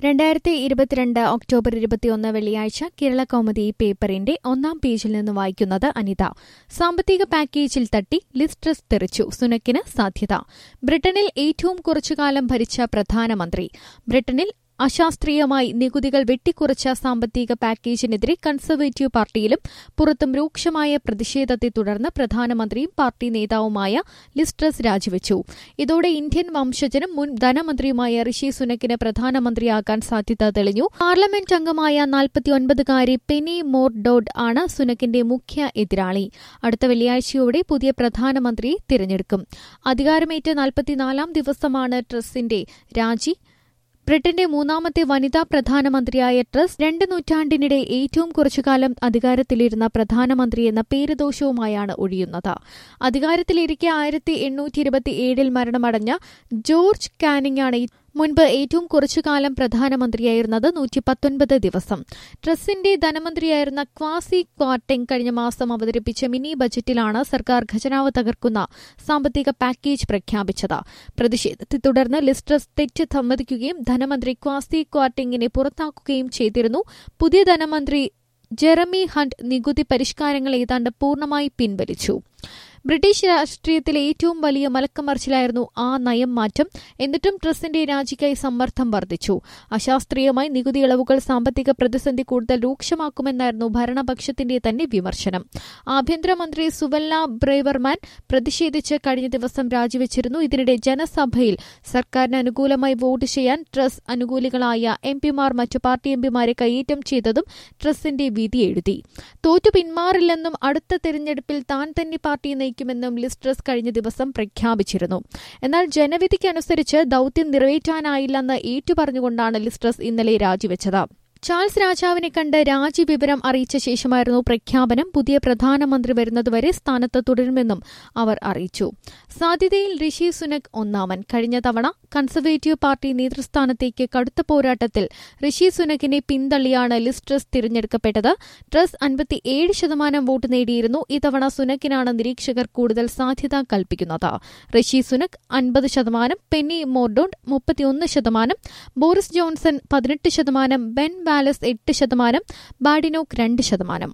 രണ്ടായിരത്തി ഇരുപത്തിരണ്ട് ഒക്ടോബർ ഇരുപത്തിയൊന്ന് വെള്ളിയാഴ്ച കേരള കൗമുദി പേപ്പറിന്റെ ഒന്നാം പേജിൽ നിന്ന് വായിക്കുന്നത് അനിത സാമ്പത്തിക പാക്കേജിൽ തട്ടി ലിസ്ട്രസ് തെറിച്ചു സുനക്കിന് സാധ്യത ബ്രിട്ടനിൽ ഏറ്റവും കുറച്ചുകാലം ഭരിച്ച പ്രധാനമന്ത്രി ബ്രിട്ടനിൽ അശാസ്ത്രീയമായി നികുതികൾ വെട്ടിക്കുറച്ച സാമ്പത്തിക പാക്കേജിനെതിരെ കൺസർവേറ്റീവ് പാർട്ടിയിലും പുറത്തും രൂക്ഷമായ പ്രതിഷേധത്തെ തുടർന്ന് പ്രധാനമന്ത്രിയും പാർട്ടി നേതാവുമായ ലിസ്ട്രസ് രാജിവെച്ചു ഇതോടെ ഇന്ത്യൻ വംശജനും മുൻ ധനമന്ത്രിയുമായ ഋഷി സുനക്കിന് പ്രധാനമന്ത്രിയാകാൻ സാധ്യത തെളിഞ്ഞു പാർലമെന്റ് അംഗമായ നാൽപ്പത്തിയൊൻപതുകാരി പെനി മോർഡോഡ് ആണ് സുനക്കിന്റെ മുഖ്യ എതിരാളി അടുത്ത വെള്ളിയാഴ്ചയോടെ പുതിയ പ്രധാനമന്ത്രിയെ തിരഞ്ഞെടുക്കും അധികാരമേറ്റ നാൽപ്പത്തിനാലാം ദിവസമാണ് ട്രസിന്റെ രാജി ബ്രിട്ടന്റെ മൂന്നാമത്തെ വനിതാ പ്രധാനമന്ത്രിയായ ട്രസ് രണ്ട് നൂറ്റാണ്ടിനിടെ ഏറ്റവും കുറച്ചുകാലം അധികാരത്തിലിരുന്ന പ്രധാനമന്ത്രി എന്ന പേരുദോഷവുമായാണ് ഒഴിയുന്നത് അധികാരത്തിലിരിക്കെ ആയിരത്തി എണ്ണൂറ്റി ഇരുപത്തിയേഴിൽ മരണമടഞ്ഞ ജോർജ് കാനിങ്ങാണ് മുൻപ് ഏറ്റവും കുറച്ചുകാലം പ്രധാനമന്ത്രിയായിരുന്നത് നൂറ്റി പത്തൊൻപത് ദിവസം ട്രസിന്റെ ധനമന്ത്രിയായിരുന്ന ക്വാസി ക്വാർട്ടിംഗ് കഴിഞ്ഞ മാസം അവതരിപ്പിച്ച മിനി ബജറ്റിലാണ് സർക്കാർ ഖജനാവ് തകർക്കുന്ന സാമ്പത്തിക പാക്കേജ് പ്രഖ്യാപിച്ചത് പ്രതിഷേധത്തെ തുടർന്ന് ലിസ്ട്രസ് തെറ്റ് സമ്മതിക്കുകയും ധനമന്ത്രി ക്വാസി ക്വാർട്ടിംഗിനെ പുറത്താക്കുകയും ചെയ്തിരുന്നു പുതിയ ധനമന്ത്രി ജെറമി ഹണ്ട് നികുതി പരിഷ്കാരങ്ങൾ ഏതാണ്ട് പൂർണ്ണമായി പിൻവലിച്ചു ബ്രിട്ടീഷ് രാഷ്ട്രീയത്തിലെ ഏറ്റവും വലിയ മലക്കമറിച്ചിലായിരുന്നു ആ നയം മാറ്റം എന്നിട്ടും ട്രസിന്റെ രാജിക്കായി സമ്മർദ്ദം വർദ്ധിച്ചു അശാസ്ത്രീയമായി നികുതി ഇളവുകൾ സാമ്പത്തിക പ്രതിസന്ധി കൂടുതൽ രൂക്ഷമാക്കുമെന്നായിരുന്നു ഭരണപക്ഷത്തിന്റെ തന്നെ വിമർശനം ആഭ്യന്തരമന്ത്രി സുവല്ല ബ്രേവർമാൻ പ്രതിഷേധിച്ച് കഴിഞ്ഞ ദിവസം രാജിവെച്ചിരുന്നു ഇതിനിടെ ജനസഭയിൽ സർക്കാരിന് അനുകൂലമായി വോട്ട് ചെയ്യാൻ ട്രസ് അനുകൂലികളായ എം പിമാർ മറ്റു പാർട്ടി എംപിമാരെ കൈയേറ്റം ചെയ്തതും ട്രസിന്റെ വിധി എഴുതി തോറ്റു പിന്മാറില്ലെന്നും അടുത്ത തെരഞ്ഞെടുപ്പിൽ താൻ തന്നെ പാർട്ടി നയിക്കുമെന്നും ലിസ്ട്രസ് കഴിഞ്ഞ ദിവസം പ്രഖ്യാപിച്ചിരുന്നു എന്നാൽ ജനവിധിക്കനുസരിച്ച് ദൌത്യം നിറവേറ്റാനായില്ലെന്ന് ഏറ്റുപറഞ്ഞുകൊണ്ടാണ് ലിസ്ട്രസ് ഇന്നലെ രാജിവെച്ചത് ചാൾസ് രാജാവിനെ കണ്ട് രാജിവിവരം അറിയിച്ച ശേഷമായിരുന്നു പ്രഖ്യാപനം പുതിയ പ്രധാനമന്ത്രി വരുന്നതുവരെ സ്ഥാനത്ത് തുടരുമെന്നും അവർ അറിയിച്ചു സാധ്യതയിൽ ഋഷി സുനക് ഒന്നാമൻ കഴിഞ്ഞ തവണ കൺസർവേറ്റീവ് പാർട്ടി നേതൃസ്ഥാനത്തേക്ക് കടുത്ത പോരാട്ടത്തിൽ ഋഷി സുനക്കിനെ പിന്തള്ളിയാണ് ലിസ്ട്രസ് തിരഞ്ഞെടുക്കപ്പെട്ടത് ട്രസ് അൻപത്തിയേഴ് ശതമാനം വോട്ട് നേടിയിരുന്നു ഇത്തവണ സുനക്കിനാണ് നിരീക്ഷകർ കൂടുതൽ സാധ്യത കൽപ്പിക്കുന്നത് ഋഷി സുനക് അൻപത് ശതമാനം പെന്നി മോർഡോണ്ട് മുപ്പത്തിയൊന്ന് ശതമാനം ബോറിസ് ജോൺസൺ പതിനെട്ട് ശതമാനം ബെൻ വാലസ് എട്ട് ശതമാനം ബാഡിനോക്ക് രണ്ട് ശതമാനം